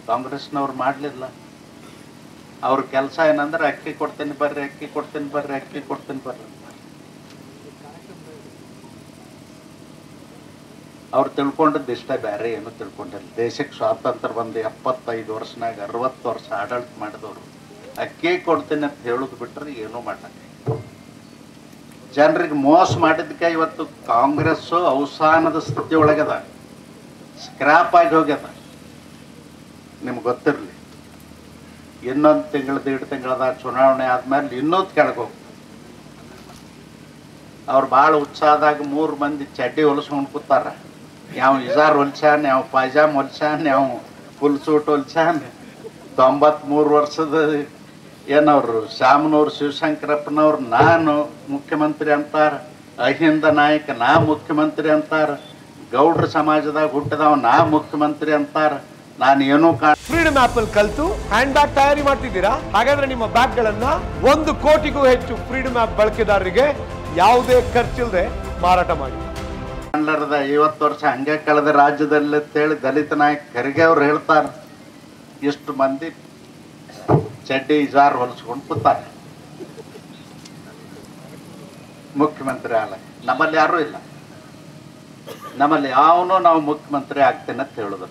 ಕಾಂಗ್ರೆಸ್ನವ್ರು ಮಾಡಲಿಲ್ಲ ಅವ್ರ ಕೆಲಸ ಏನಂದ್ರೆ ಅಕ್ಕಿ ಕೊಡ್ತೀನಿ ಬರ್ರಿ ಅಕ್ಕಿ ಕೊಡ್ತೀನಿ ಬರ್ರಿ ಅಕ್ಕಿ ಕೊಡ್ತೀನಿ ಬರ್ರಿ ಅಂತ. ಅವ್ರು ತಿಳ್ಕೊಂಡದ್ದು ಇಷ್ಟ ಬೇರೆ ಏನು ತಿಳ್ಕೊಂಡಿಲ್ಲ ದೇಶಕ್ಕೆ ಸ್ವಾತಂತ್ರ್ಯ ಬಂದು ಎಪ್ಪತ್ತೈದು ವರ್ಷನಾಗ ಅರವತ್ತು ವರ್ಷ ಆಡಳಿತ ಮಾಡಿದವರು ಅಕ್ಕಿ ಕೊಡ್ತೀನಿ ಅಂತ ಹೇಳೋದು ಬಿಟ್ರೆ ಏನೂ ಮಾಡಕ್ಕೆ ಜನರಿಗೆ ಮೋಸ ಮಾಡಿದ್ದಕ್ಕೆ ಇವತ್ತು ಕಾಂಗ್ರೆಸ್ಸು ಅವಸಾನದ ಸ್ಥಿತಿ ಒಳಗದ ಸ್ಕ್ರಾಪ್ ಆಗಿ ಹೋಗ್ಯದ ನಿಮ್ಗೆ ಗೊತ್ತಿರಲಿ ಇನ್ನೊಂದು ತಿಂಗಳು ದೀಡ್ ತಿಂಗಳದ ಚುನಾವಣೆ ಆದ್ಮೇಲೆ ಇನ್ನೊಂದು ಕೆಳಗೆ ಹೋಗ್ತದೆ ಅವ್ರು ಭಾಳ ಉತ್ಸಾಹದಾಗ ಮೂರು ಮಂದಿ ಚಡ್ಡಿ ಹೊಲಿಸ್ಕೊಂಡು ಕೂತಾರ ಯಾವ ಇಜಾರ್ ಹೊಲ್ಸ್ಯಾನ್ ಯಾವ ಪೈಜಾಮ್ ಹೊಲ್ಸ್ಯಾನ್ ಯಾವ ಫುಲ್ ಸೂಟ್ ಹೊಲ್ಸ್ಯಾನ್ ತೊಂಬತ್ಮೂರು ವರ್ಷದ ಏನವ್ರು ಶಾಮನವ್ರು ಶಿವಶಂಕರಪ್ಪನವ್ರು ನಾನು ಮುಖ್ಯಮಂತ್ರಿ ಅಂತಾರ ಅಹಿಂದ ನಾಯಕ ನಾ ಮುಖ್ಯಮಂತ್ರಿ ಅಂತಾರ ಗೌಡ್ರ ಸಮಾಜದಾಗ ಹುಟ್ಟಿದವ ನಾ ಮುಖ್ಯಮಂತ್ರಿ ಅಂತಾರ ನಾನು ಏನೂ ಕಾ ಫ್ರೀಡಮ್ ಆಪ್ ಅಲ್ಲಿ ಕಲ್ತು ಹ್ಯಾಂಡ್ ಬ್ಯಾಗ್ ತಯಾರಿ ಮಾಡ್ತಿದ್ದೀರಾ ಹಾಗಾದ್ರೆ ನಿಮ್ಮ ಬ್ಯಾಗ್ ಗಳನ್ನ ಒಂದು ಕೋಟಿಗೂ ಹೆಚ್ಚು ಫ್ರೀಡಮ್ ಆಪ್ ಬಳಕೆದಾರರಿಗೆ ಯಾವುದೇ ಖರ್ಚಿಲ್ಲದೆ ಮಾರಾಟ ಮಾಡಿ ಕನ್ನಡದ ಐವತ್ತು ವರ್ಷ ಹಂಗೆ ಕಳೆದ ರಾಜ್ಯದಲ್ಲಿ ಅಂತೇಳಿ ದಲಿತ ನಾಯಕ ಖರ್ಗೆ ಅವ್ರು ಹೇಳ್ತಾರೆ ಇಷ್ಟು ಮಂದಿ ಚಡ್ಡಿ ಇಜಾರ್ ಹೊಲಿಸ್ಕೊಂಡು ಕೂತಾರೆ ಮುಖ್ಯಮಂತ್ರಿ ಆಲ ನಮ್ಮಲ್ಲಿ ಯಾರೂ ಇಲ್ಲ ನಮ್ಮಲ್ಲಿ ಯಾವನು ನಾವು ಮುಖ್ಯಮಂತ್ರಿ ಆಗ್ತೇನೆ ಅಂತ ಹೇಳುದು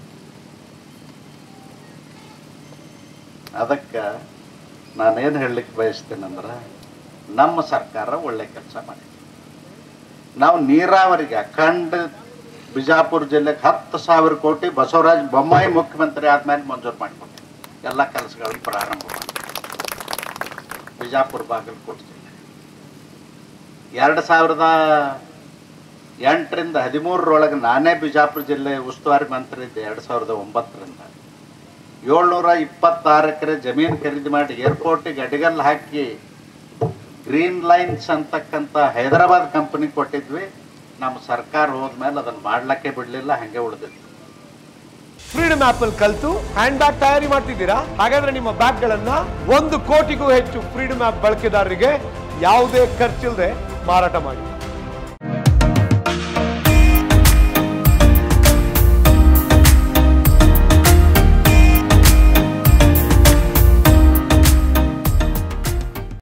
ಅದಕ್ಕೆ ನಾನೇನು ಹೇಳಲಿಕ್ಕೆ ಬಯಸ್ತೇನೆಂದ್ರೆ ನಮ್ಮ ಸರ್ಕಾರ ಒಳ್ಳೆ ಕೆಲಸ ಮಾಡಿದೆ ನಾವು ನೀರಾವರಿಗೆ ಅಖಂಡ ಬಿಜಾಪುರ ಜಿಲ್ಲೆಗೆ ಹತ್ತು ಸಾವಿರ ಕೋಟಿ ಬಸವರಾಜ ಬೊಮ್ಮಾಯಿ ಮುಖ್ಯಮಂತ್ರಿ ಆದ್ಮೇಲೆ ಮಂಜೂರು ಮಾಡಿಕೊಟ್ಟು ಎಲ್ಲ ಕೆಲಸಗಳನ್ನು ಪ್ರಾರಂಭ ಮಾಡಿ ಬಿಜಾಪುರ ಬಾಗಲಕೋಟೆ ಜಿಲ್ಲೆ ಎರಡು ಸಾವಿರದ ಎಂಟರಿಂದ ಹದಿಮೂರರೊಳಗೆ ನಾನೇ ಬಿಜಾಪುರ ಜಿಲ್ಲೆ ಉಸ್ತುವಾರಿ ಮಂತ್ರಿ ಇದ್ದೆ ಎರಡು ಸಾವಿರದ ಒಂಬತ್ತರಿಂದ ಏಳ್ನೂರ ಇಪ್ಪತ್ತಾರು ಎಕರೆ ಜಮೀನು ಖರೀದಿ ಮಾಡಿ ಏರ್ಪೋರ್ಟಿಗೆ ಅಡಿಗಲ್ ಹಾಕಿ ಗ್ರೀನ್ ಲೈನ್ಸ್ ಅಂತಕ್ಕಂಥ ಹೈದರಾಬಾದ್ ಕಂಪನಿ ಕೊಟ್ಟಿದ್ವಿ ನಮ್ಮ ಸರ್ಕಾರ ಹೋದ್ಮೇಲೆ ಅದನ್ನು ಮಾಡ್ಲಿಕ್ಕೆ ಬಿಡಲಿಲ್ಲ ಹಾಗೆ ಉಳಿದಿತ್ತು ಫ್ರೀಡಮ್ ಆಪ್ ಅಲ್ಲಿ ಕಲ್ತು ಹ್ಯಾಂಡ್ ಬ್ಯಾಗ್ ತಯಾರಿ ಮಾಡ್ತಿದ್ದೀರಾ ಹಾಗಾದ್ರೆ ನಿಮ್ಮ ಬ್ಯಾಗ್ ಗಳನ್ನ ಒಂದು ಕೋಟಿಗೂ ಹೆಚ್ಚು ಫ್ರೀಡಮ್ ಆಪ್ ಬಳಕೆದಾರರಿಗೆ ಯಾವುದೇ ಖರ್ಚಿಲ್ಲದೆ ಮಾರಾಟ ಮಾಡಿ